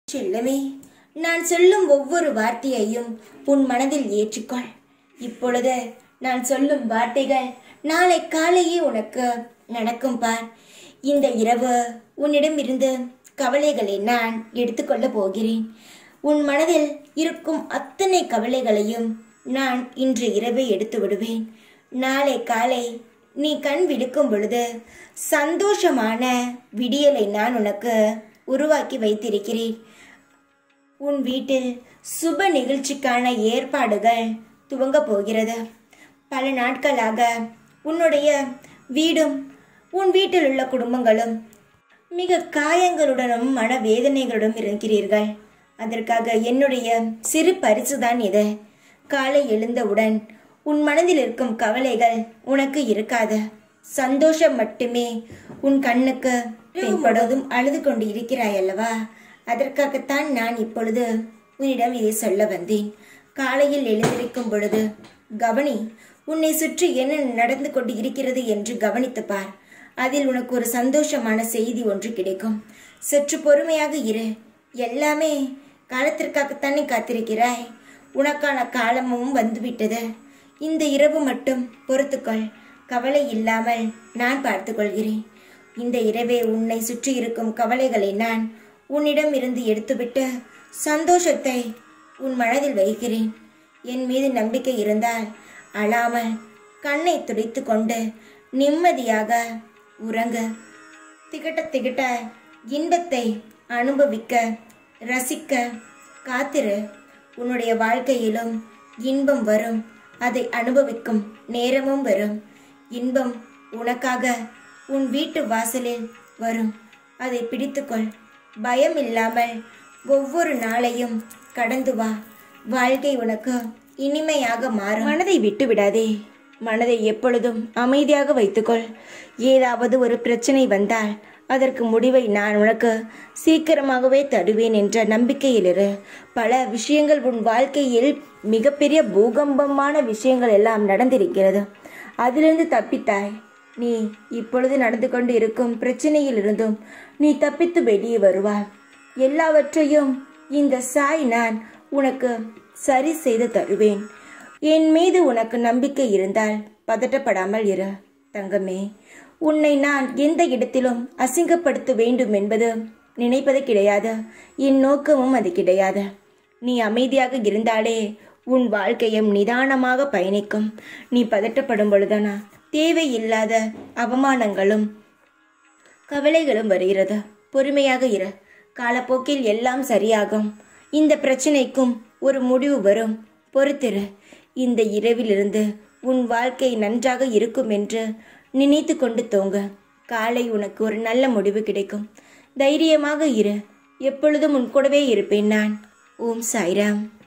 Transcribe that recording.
செல்லமே நான் சொல்லும் ஒவ்வொரு வார்த்தையையும் உன் மனதில் ஏற்றுக்கொள் இப்பொழுது நான் சொல்லும் வார்த்தைகள் நாளை காலையே உனக்கு நடக்கும் பார் இந்த இரவு உன்னிடமிருந்து கவலைகளை நான் எடுத்துக்கொள்ளப் போகிறேன் உன் மனதில் இருக்கும் அத்தனை கவலைகளையும் நான் இன்று இரவே எடுத்து விடுவேன் நாளை காலை நீ கண் விழிக்கும் பொழுது சந்தோஷமான விடியலை நான் உனக்கு உருவாக்கி வைத்திருக்கிறேன் உன் வீட்டில் சுப நிகழ்ச்சிக்கான ஏற்பாடுகள் துவங்க போகிறது பல நாட்களாக உன்னுடைய வீடும் உன் வீட்டில் உள்ள குடும்பங்களும் மிக காயங்களுடனும் மனவேதனைகளுடன் இருக்கிறீர்கள் அதற்காக என்னுடைய சிறு பரிசுதான் இது காலை எழுந்தவுடன் உன் மனதில் இருக்கும் கவலைகள் உனக்கு இருக்காது சந்தோஷம் மட்டுமே உன் கண்ணுக்கு தென்படுவதும் அழுது கொண்டு இருக்கிறாய் அல்லவா அதற்காகத்தான் நான் இப்பொழுது உன்னிடம் இதை சொல்ல வந்தேன் காலையில் எழுந்திருக்கும் பொழுது கவனி உன்னை சுற்றி என்ன நடந்து கொண்டு இருக்கிறது என்று கவனித்துப் பார் அதில் உனக்கு ஒரு சந்தோஷமான செய்தி ஒன்று கிடைக்கும் சற்று பொறுமையாக இரு எல்லாமே காலத்திற்காகத்தானே காத்திருக்கிறாய் உனக்கான காலமும் வந்துவிட்டது இந்த இரவு மட்டும் பொறுத்துக்கொள் கவலை இல்லாமல் நான் பார்த்துக்கொள்கிறேன் இந்த இரவே உன்னை சுற்றி இருக்கும் கவலைகளை நான் உன்னிடம் இருந்து எடுத்துவிட்டு சந்தோஷத்தை உன் மனதில் வைக்கிறேன் என் மீது நம்பிக்கை இருந்தால் அழாமல் கண்ணை துடைத்து கொண்டு நிம்மதியாக உறங்க திகட்ட திகட்ட இன்பத்தை அனுபவிக்க ரசிக்க காத்திரு உன்னுடைய வாழ்க்கையிலும் இன்பம் வரும் அதை அனுபவிக்கும் நேரமும் வரும் இன்பம் உனக்காக உன் வீட்டு வாசலில் வரும் அதை பிடித்துக்கொள் பயம் இல்லாமல் ஒவ்வொரு நாளையும் கடந்து வா வாழ்க்கை உனக்கு இனிமையாக மாறும் மனதை விட்டு விடாதே மனதை எப்பொழுதும் அமைதியாக வைத்துக்கொள் ஏதாவது ஒரு பிரச்சனை வந்தால் அதற்கு முடிவை நான் உனக்கு சீக்கிரமாகவே தருவேன் என்ற நம்பிக்கையில் இரு பல விஷயங்கள் உன் வாழ்க்கையில் மிகப்பெரிய பூகம்பமான விஷயங்கள் எல்லாம் நடந்திருக்கிறது அதிலிருந்து தப்பித்தாய் நீ இப்பொழுது நடந்து கொண்டு இருக்கும் பிரச்சனையிலிருந்தும் நீ தப்பித்து வெளியே வருவாய் எல்லாவற்றையும் இந்த சாய் நான் உனக்கு சரி செய்து தருவேன் என் மீது உனக்கு நம்பிக்கை இருந்தால் பதட்டப்படாமல் இரு தங்கமே உன்னை நான் எந்த இடத்திலும் அசிங்கப்படுத்த வேண்டும் என்பது நினைப்பது கிடையாது என் நோக்கமும் அது கிடையாது நீ அமைதியாக இருந்தாலே உன் வாழ்க்கையும் நிதானமாக பயணிக்கும் நீ பதட்டப்படும் பொழுதானா தேவையில்லாத அவமானங்களும் கவலைகளும் வருகிறது பொறுமையாக இரு காலப்போக்கில் எல்லாம் சரியாகும் இந்த பிரச்சனைக்கும் ஒரு முடிவு வரும் பொறுத்திரு இந்த இரவிலிருந்து உன் வாழ்க்கை நன்றாக இருக்கும் என்று நினைத்து கொண்டு தூங்க காலை உனக்கு ஒரு நல்ல முடிவு கிடைக்கும் தைரியமாக இரு எப்பொழுதும் உன் கூடவே இருப்பேன் நான் ஓம் சாய்ராம்